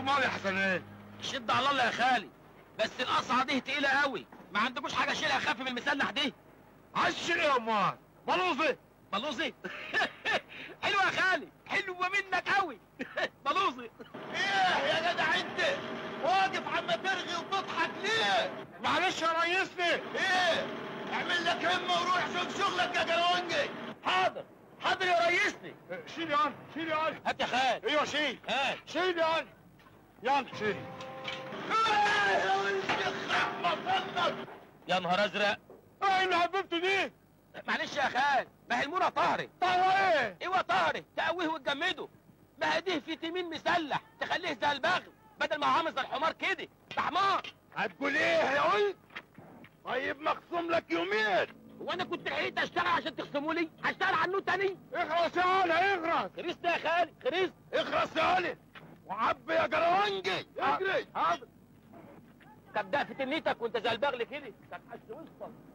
امال يا حسن ايه شد على الله يا خالي بس القصعه دي تقيله قوي ما عندكوش حاجه اشيلها اخف من المسلح دي عشر ايه امال بلوزي بلوزي حلوه يا خالي حلوه منك قوي بلوزي ايه يا جدع انت واقف عم ترغي وتضحك ليه معلش يا ريسني ايه اعمل لك همه وروح شوف شغلك يا جرونجي حاضر حاضر يا ريسني شيل يا عم شيل يا عم هات يا خال ايوه شيل هات شيل يا عم يلا شيل ايه يا ولد الرحمه فنك يا نهار ازرق ايه اللي حبيبته دي معلش يا خال ما هي المونه طهرت طهوة ايه ايوه طهرت تقويه وتجمده ما هي دي فيتامين مسلح تخليه زي البغل بدل ما هو عامل زي الحمار كده ده حمار هتقول ايه يا ولد طيب مخصوم لك يومين هو انا كنت لحقت اشتغل عشان تخصموا لي هشتغل عنه تاني اخرس يا ولد اخرس خرست يا خالي خرست اخرس يا ولد وعبي يا جرونجي اجري حاضر طب ده في تنيتك وانت زي البغل كده طب حش وسطك